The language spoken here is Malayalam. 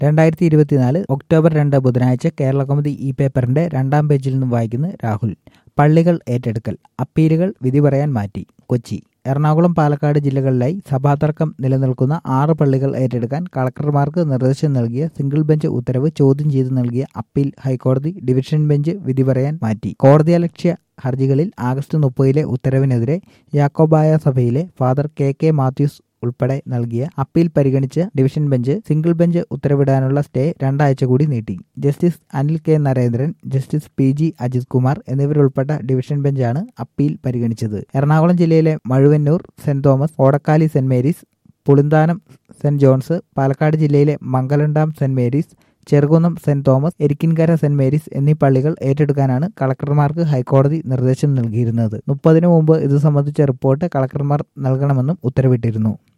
രണ്ടായിരത്തി ഇരുപത്തിനാല് ഒക്ടോബർ രണ്ട് ബുധനാഴ്ച കേരള കൗമുദി ഈ പേപ്പറിന്റെ രണ്ടാം പേജിൽ നിന്നും വായിക്കുന്നു രാഹുൽ പള്ളികൾ ഏറ്റെടുക്കൽ അപ്പീലുകൾ വിധി പറയാൻ മാറ്റി കൊച്ചി എറണാകുളം പാലക്കാട് ജില്ലകളിലായി സഭാതർക്കം നിലനിൽക്കുന്ന ആറ് പള്ളികൾ ഏറ്റെടുക്കാൻ കളക്ടർമാർക്ക് നിർദ്ദേശം നൽകിയ സിംഗിൾ ബെഞ്ച് ഉത്തരവ് ചോദ്യം ചെയ്ത് നൽകിയ അപ്പീൽ ഹൈക്കോടതി ഡിവിഷൻ ബെഞ്ച് വിധി പറയാൻ മാറ്റി കോടതിയലക്ഷ്യ ഹർജികളിൽ ആഗസ്റ്റ് മുപ്പതിലെ ഉത്തരവിനെതിരെ യാക്കോബായ സഭയിലെ ഫാദർ കെ കെ മാത്യൂസ് ഉൾപ്പെടെ നൽകിയ അപ്പീൽ പരിഗണിച്ച് ഡിവിഷൻ ബെഞ്ച് സിംഗിൾ ബെഞ്ച് ഉത്തരവിടാനുള്ള സ്റ്റേ രണ്ടാഴ്ച കൂടി നീട്ടി justice Anil K Narendran justice P G Ajith Kumar എന്നിവരുൾപ്പെട്ട ഡിവിഷൻ ബെഞ്ചാണ് അപ്പീൽ പരിഗണിച്ചത് എറണാകുളം ജില്ലയിലെ Mazhuvannoor Saint Thomas Odakkali Saint Mary's Pulinthanam Saint John's Palakkad ജില്ലയിലെ Mangalandam Saint Mary's Cherukunnam Saint Thomas Erikkinkara Saint Mary's എന്നീ പള്ളികൾ ഏറ്റെടുക്കാനാണ് കളക്ടർമാർക്ക് ഹൈക്കോടതി നിർദ്ദേശം നൽകിയിരുന്നത് മുപ്പതിനു മുമ്പ് ഇത് സംബന്ധിച്ച റിപ്പോർട്ട് കളക്ടർമാർ നൽകണമെന്നും ഉത്തരവിട്ടിരുന്നു